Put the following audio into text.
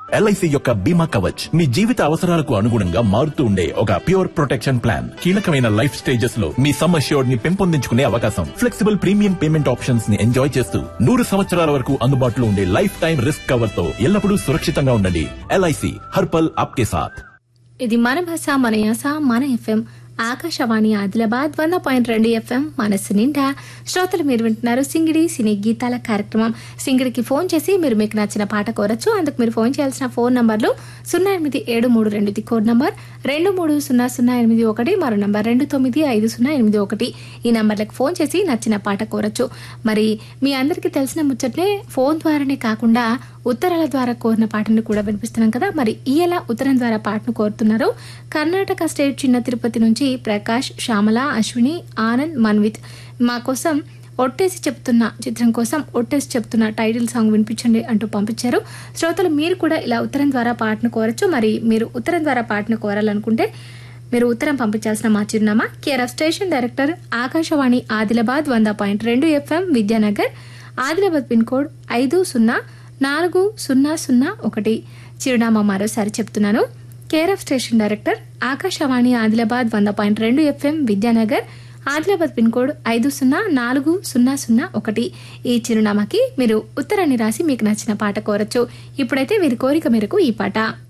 LIC యొక్క బీమా కవచ్ మీ జీవిత అవసరాలకు అనుగుణంగా మారుతూ ఉండే ఒక ప్యూర్ ప్రొటెక్షన్ ప్లాన్ కీలకమైన లైఫ్ స్టేజెస్ లో మీ సమ్ అష్యూర్డ్ ని పెంపొందించుకునే అవకాశం ఫ్లెక్సిబుల్ ప్రీమియం పేమెంట్ ఆప్షన్స్ ని ఎంజాయ్ చేస్తూ నూరు సంవత్సరాల వరకు అందుబాటులో ఉండే లైఫ్ టైం రిస్క్ కవర్ తో ఎల్లప్పుడూ సురక్షితంగా ఉండండి ఎల్ఐసి హర్పల్ ఆప్కే సాథ్ ఇది మన భాష మన యాస మన ఎఫ్ఎం ఆకాశవాణి ఆదిలాబాద్ వంద పాయింట్ రెండు ఎఫ్ఎం మనస్సు నిండా శ్రోతలు మీరు వింటున్నారు సింగిడి సినీ గీతాల కార్యక్రమం సింగిడికి ఫోన్ చేసి మీరు మీకు నచ్చిన పాట కోరచ్చు అందుకు మీరు ఫోన్ చేయాల్సిన ఫోన్ నంబర్లు సున్నా ఎనిమిది ఏడు మూడు రెండు ఇది కోడ్ నంబర్ రెండు మూడు సున్నా సున్నా ఎనిమిది ఒకటి మరో నంబర్ రెండు తొమ్మిది ఐదు సున్నా ఎనిమిది ఒకటి ఈ నంబర్లకు ఫోన్ చేసి నచ్చిన పాట కోరచ్చు మరి మీ అందరికీ తెలిసిన ముచ్చట్నే ఫోన్ ద్వారానే కాకుండా ఉత్తరాల ద్వారా కోరిన పాటను కూడా వినిపిస్తున్నాం కదా మరి ఈయల ఉత్తరం ద్వారా పాటను కోరుతున్నారు కర్ణాటక స్టేట్ చిన్న తిరుపతి నుంచి ప్రకాష్ శ్యామల అశ్విని ఆనంద్ మన్విత్ మా కోసం ఒట్టేసి చెప్తున్న చిత్రం కోసం ఒట్టేసి చెప్తున్న టైటిల్ సాంగ్ వినిపించండి అంటూ పంపించారు శ్రోతలు మీరు కూడా ఇలా ఉత్తరం ద్వారా పాటను కోరచ్చు మరి మీరు ఉత్తరం ద్వారా పాటను కోరాలనుకుంటే మీరు ఉత్తరం పంపించాల్సిన మా చిరునామా care of station director Akashvani Adilabad వంద పాయింట్ రెండు FM Vidyanagar Adilabad pin code ఐదు సున్నా నాలుగు సున్నా సున్నా ఒకటి చిరునామా మరోసారి చెప్తున్నాను care of station director Akashvani Adilabad వంద పాయింట్ రెండు FM Vidyanagar Adilabad pin code ఐదు సున్నా నాలుగు సున్నా సున్నా ఒకటి ఈ చిరునామాకి మీరు ఉత్తరాన్ని రాసి మీకు నచ్చిన పాట కోరచ్చు ఇప్పుడైతే వీరి కోరిక మేరకు ఈ పాట